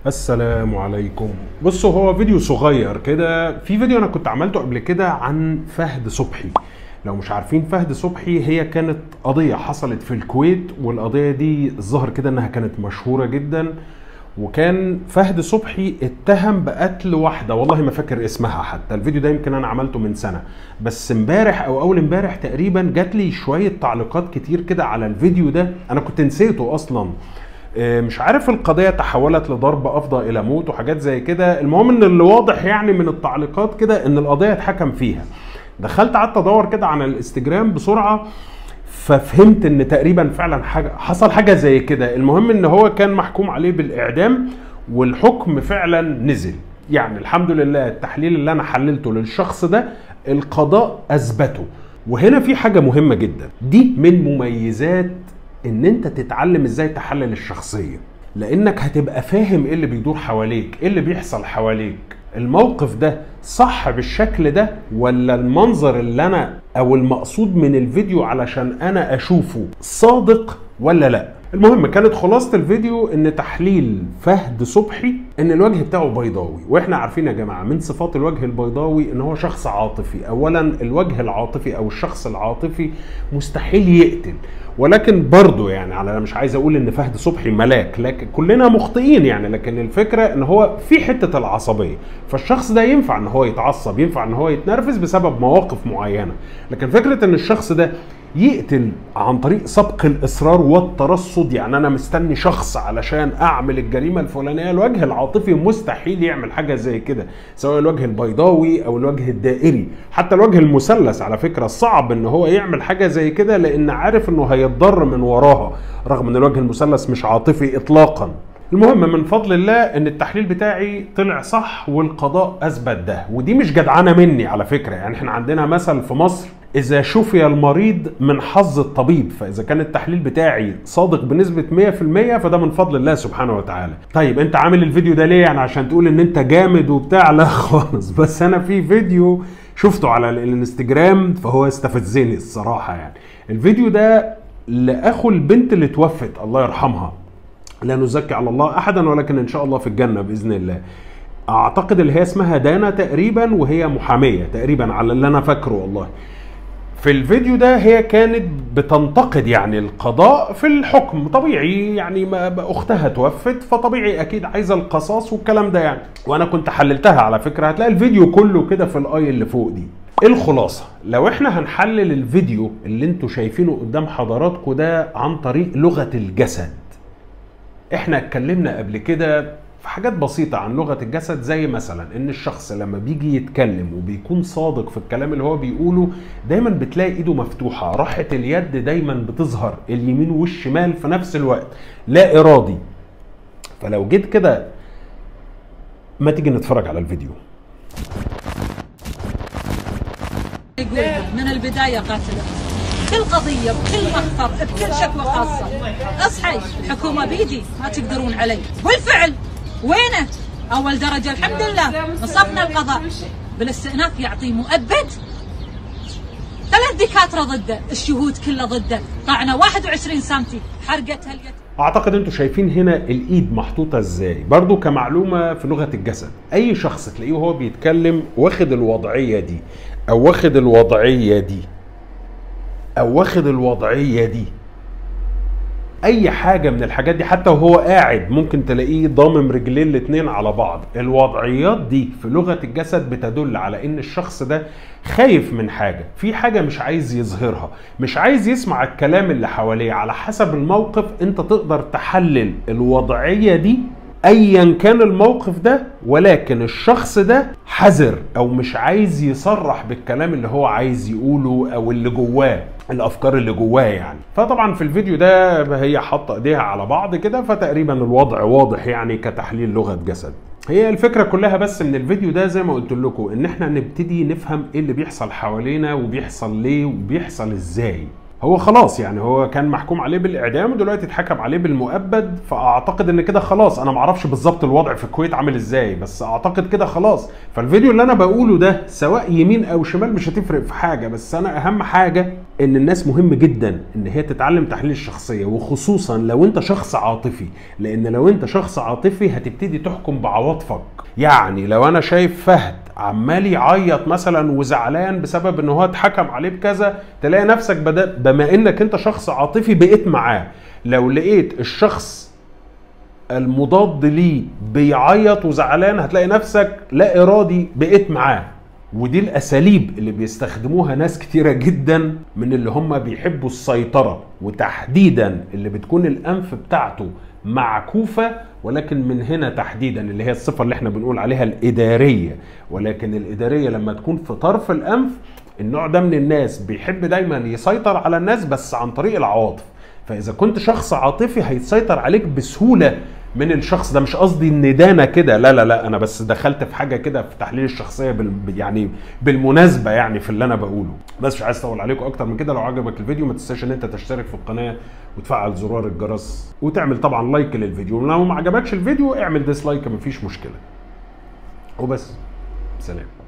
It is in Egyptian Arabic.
السلام عليكم بصوا هو فيديو صغير كده في فيديو انا كنت عملته قبل كده عن فهد صبحي لو مش عارفين فهد صبحي هي كانت قضية حصلت في الكويت والقضية دي الظاهر كده انها كانت مشهورة جدا وكان فهد صبحي اتهم بقتل واحدة والله ما فاكر اسمها حتى الفيديو ده يمكن انا عملته من سنة بس امبارح او اول امبارح تقريبا جات لي شوية تعليقات كتير كده على الفيديو ده انا كنت نسيته اصلا مش عارف القضيه تحولت لضرب افضى الى موت وحاجات زي كده المهم ان اللي واضح يعني من التعليقات كده ان القضيه اتحكم فيها دخلت قعدت ادور كده على الانستجرام بسرعه ففهمت ان تقريبا فعلا حاجه حصل حاجه زي كده المهم ان هو كان محكوم عليه بالاعدام والحكم فعلا نزل يعني الحمد لله التحليل اللي انا حللته للشخص ده القضاء اثبته وهنا في حاجه مهمه جدا دي من مميزات ان انت تتعلم ازاي تحلل الشخصيه لانك هتبقى فاهم ايه اللي بيدور حواليك ايه اللي بيحصل حواليك الموقف ده صح بالشكل ده ولا المنظر اللي انا او المقصود من الفيديو علشان انا اشوفه صادق ولا لا المهم كانت خلاصة الفيديو ان تحليل فهد صبحي ان الوجه بتاعه بيضاوي واحنا عارفين يا جماعة من صفات الوجه البيضاوي ان هو شخص عاطفي اولا الوجه العاطفي او الشخص العاطفي مستحيل يقتل ولكن برضه يعني انا مش عايز اقول ان فهد صبحي ملاك لكن كلنا مخطئين يعني لكن الفكره ان هو في حته العصبيه فالشخص ده ينفع ان هو يتعصب ينفع ان هو يتنرفز بسبب مواقف معينه لكن فكره ان الشخص ده يقتل عن طريق سبق الاصرار والترصد يعني انا مستني شخص علشان اعمل الجريمه الفلانيه الوجه العاطفي مستحيل يعمل حاجه زي كده سواء الوجه البيضاوي او الوجه الدائري حتى الوجه المثلث على فكره صعب ان هو يعمل حاجه زي كده لان عارف انه هيتضر من وراها رغم ان الوجه المثلث مش عاطفي اطلاقا المهم من فضل الله ان التحليل بتاعي طلع صح والقضاء اثبت ده ودي مش جدعانه مني على فكره يعني احنا عندنا مثل في مصر اذا شفي المريض من حظ الطبيب فاذا كان التحليل بتاعي صادق بنسبه 100% فده من فضل الله سبحانه وتعالى طيب انت عامل الفيديو ده ليه يعني عشان تقول ان انت جامد وبتاع لا خالص بس انا في فيديو شفته على الانستجرام فهو استفزني الصراحه يعني الفيديو ده لاخو البنت اللي توفت الله يرحمها لا نزكي على الله احدا ولكن ان شاء الله في الجنه باذن الله اعتقد اللي هي اسمها دانا تقريبا وهي محاميه تقريبا على اللي انا فاكره والله في الفيديو ده هي كانت بتنتقد يعني القضاء في الحكم طبيعي يعني ما اختها توفت فطبيعي اكيد عايزه القصاص والكلام ده يعني وانا كنت حللتها على فكره هتلاقي الفيديو كله كده في الاي اللي فوق دي الخلاصه لو احنا هنحلل الفيديو اللي انتوا شايفينه قدام حضراتكم ده عن طريق لغه الجسد احنا اتكلمنا قبل كده في حاجات بسيطة عن لغة الجسد زي مثلا ان الشخص لما بيجي يتكلم وبيكون صادق في الكلام اللي هو بيقوله دايما بتلاقي ايده مفتوحة راحة اليد دايما بتظهر اليمين والشمال في نفس الوقت لا ارادي فلو جيت كده ما تيجي نتفرج على الفيديو من البداية قاتلة بكل قضية بكل مخفر بكل شكوى خاصة اصحي الحكومة بيدي ما تقدرون علي والفعل وينه أول درجة الحمد لله نصفنا القضاء بالاستئناف يعطي مؤبد ثلاث دكاترة ضده الشهود كلها ضده طعنه 21 سنتي حرقتها اليد اعتقد انتوا شايفين هنا الايد محطوطه ازاي برضو كمعلومه في لغه الجسد اي شخص تلاقيه وهو بيتكلم واخد الوضعيه دي او واخد الوضعيه دي او واخد الوضعيه دي اي حاجه من الحاجات دي حتى وهو قاعد ممكن تلاقيه ضامم رجليه الاتنين على بعض الوضعيات دي في لغه الجسد بتدل على ان الشخص ده خايف من حاجه في حاجه مش عايز يظهرها مش عايز يسمع الكلام اللي حواليه على حسب الموقف انت تقدر تحلل الوضعيه دي ايا كان الموقف ده ولكن الشخص ده حذر او مش عايز يصرح بالكلام اللي هو عايز يقوله او اللي جواه الافكار اللي جواه يعني فطبعا في الفيديو ده هي حاطه ايديها على بعض كده فتقريبا الوضع واضح يعني كتحليل لغه جسد هي الفكره كلها بس من الفيديو ده زي ما قلت لكم ان احنا نبتدي نفهم ايه اللي بيحصل حوالينا وبيحصل ليه وبيحصل ازاي هو خلاص يعني هو كان محكوم عليه بالاعدام ودلوقتي اتحكم عليه بالمؤبد فاعتقد ان كده خلاص انا معرفش بالظبط الوضع في الكويت عامل ازاي بس اعتقد كده خلاص فالفيديو اللي انا بقوله ده سواء يمين او شمال مش هتفرق في حاجه بس انا اهم حاجه ان الناس مهم جدا ان هي تتعلم تحليل الشخصيه وخصوصا لو انت شخص عاطفي لان لو انت شخص عاطفي هتبتدي تحكم بعواطفك يعني لو انا شايف فهد عمال يعيط مثلا وزعلان بسبب ان هو اتحكم عليه بكذا تلاقي نفسك بدأ بما انك انت شخص عاطفي بقيت معاه لو لقيت الشخص المضاد ليه بيعيط وزعلان هتلاقي نفسك لا ارادي بقيت معاه ودي الاساليب اللي بيستخدموها ناس كتيره جدا من اللي هم بيحبوا السيطره وتحديدا اللي بتكون الانف بتاعته معكوفه ولكن من هنا تحديدا اللي هي الصفه اللي احنا بنقول عليها الاداريه ولكن الاداريه لما تكون في طرف الانف النوع ده من الناس بيحب دايما يسيطر على الناس بس عن طريق العواطف فاذا كنت شخص عاطفي هيتسيطر عليك بسهوله من الشخص ده مش قصدي ان ده انا كده لا لا لا انا بس دخلت في حاجه كده في تحليل الشخصيه بال يعني بالمناسبه يعني في اللي انا بقوله بس مش عايز اطول عليكم اكتر من كده لو عجبك الفيديو ما تنساش ان انت تشترك في القناه وتفعل زرار الجرس وتعمل طبعا لايك للفيديو ولو ما عجبكش الفيديو اعمل ديسلايك مفيش مشكله وبس سلام